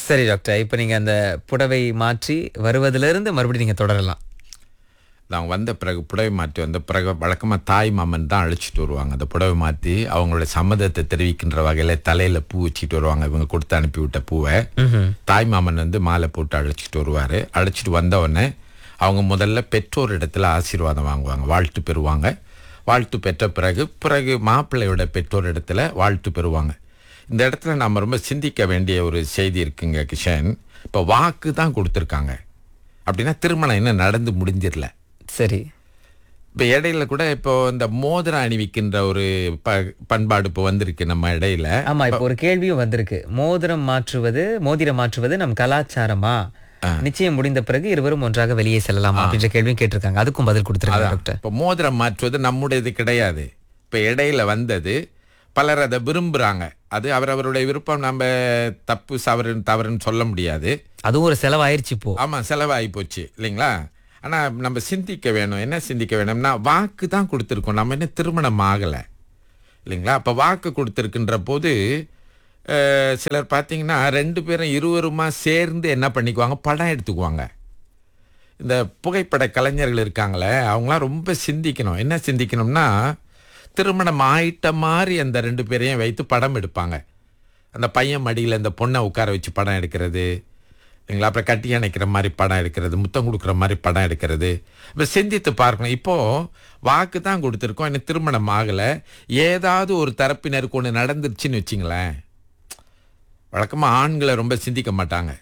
சரி டாக்டர் இப்போ நீங்க அந்த புடவை மாற்றி வருவதிலிருந்து மறுபடியும் நீங்க தொடரலாம் அவங்க வந்த பிறகு புடவை மாற்றி வந்த பிறகு வழக்கமாக தாய் மாமன் தான் அழைச்சிட்டு வருவாங்க அந்த புடவை மாற்றி அவங்களோட சம்மதத்தை தெரிவிக்கின்ற வகையில் தலையில் பூ வச்சுட்டு வருவாங்க இவங்க கொடுத்து அனுப்பிவிட்ட பூவை தாய் மாமன் வந்து மாலை போட்டு அழைச்சிட்டு வருவார் அழைச்சிட்டு வந்தவுடனே அவங்க முதல்ல பெற்றோர் இடத்துல ஆசீர்வாதம் வாங்குவாங்க வாழ்த்து பெறுவாங்க வாழ்த்து பெற்ற பிறகு பிறகு மாப்பிள்ளையோட பெற்றோர் இடத்துல வாழ்த்து பெறுவாங்க இந்த இடத்துல நம்ம ரொம்ப சிந்திக்க வேண்டிய ஒரு செய்தி இருக்குங்க கிஷன் இப்போ வாக்கு தான் கொடுத்துருக்காங்க அப்படின்னா திருமணம் இன்னும் நடந்து முடிஞ்சிடல சரி இப்போ இடையில கூட இப்போ இந்த மோதிரம் அணிவிக்கின்ற ஒரு ப பண்பாடு இப்போ வந்திருக்கு நம்ம இடையில ஆமா இப்போ ஒரு கேள்வியும் வந்திருக்கு மோதிரம் மாற்றுவது மோதிரம் மாற்றுவது நம் கலாச்சாரமா நிச்சயம் முடிந்த பிறகு இருவரும் ஒன்றாக வெளியே செல்லலாமா அப்படின்ற கேள்வியும் கேட்டிருக்காங்க அதுக்கும் பதில் கொடுத்துருக்காங்க டாக்டர் இப்போ மோதிரம் மாற்றுவது நம்முடையது கிடையாது இப்போ இடையில வந்தது பலர் அதை விரும்புகிறாங்க அது அவரவருடைய விருப்பம் நம்ம தப்பு சவறுன்னு தவறுன்னு சொல்ல முடியாது அதுவும் ஒரு செலவாயிருச்சு இப்போ ஆமாம் செலவாகி போச்சு இல்லைங்களா ஆனால் நம்ம சிந்திக்க வேணும் என்ன சிந்திக்க வேணும்னா வாக்கு தான் கொடுத்துருக்கோம் நம்ம என்ன திருமணம் ஆகலை இல்லைங்களா அப்போ வாக்கு கொடுத்துருக்குன்ற போது அஹ், சிலர் பார்த்தீங்கன்னா ரெண்டு பேரும் இருவருமா சேர்ந்து என்ன பண்ணிக்குவாங்க படம் எடுத்துக்குவாங்க இந்த புகைப்பட கலைஞர்கள் இருக்காங்களே அவங்களாம் ரொம்ப சிந்திக்கணும் என்ன சிந்திக்கணும்னா திருமணம் ஆயிட்ட மாதிரி அந்த ரெண்டு பேரையும் வைத்து படம் எடுப்பாங்க அந்த பையன் மடியில் இந்த பொண்ணை உட்கார வச்சு படம் எடுக்கிறது இல்லைங்களா அப்புறம் கட்டி அணைக்கிற மாதிரி படம் எடுக்கிறது முத்தம் கொடுக்குற மாதிரி படம் எடுக்கிறது இப்போ சிந்தித்து பார்க்கணும் இப்போது வாக்கு தான் கொடுத்துருக்கோம் இன்னும் திருமணம் ஆகலை ஏதாவது ஒரு தரப்பினருக்கு ஒன்று நடந்துருச்சுன்னு வச்சிங்களேன் வழக்கமாக ஆண்களை ரொம்ப சிந்திக்க மாட்டாங்க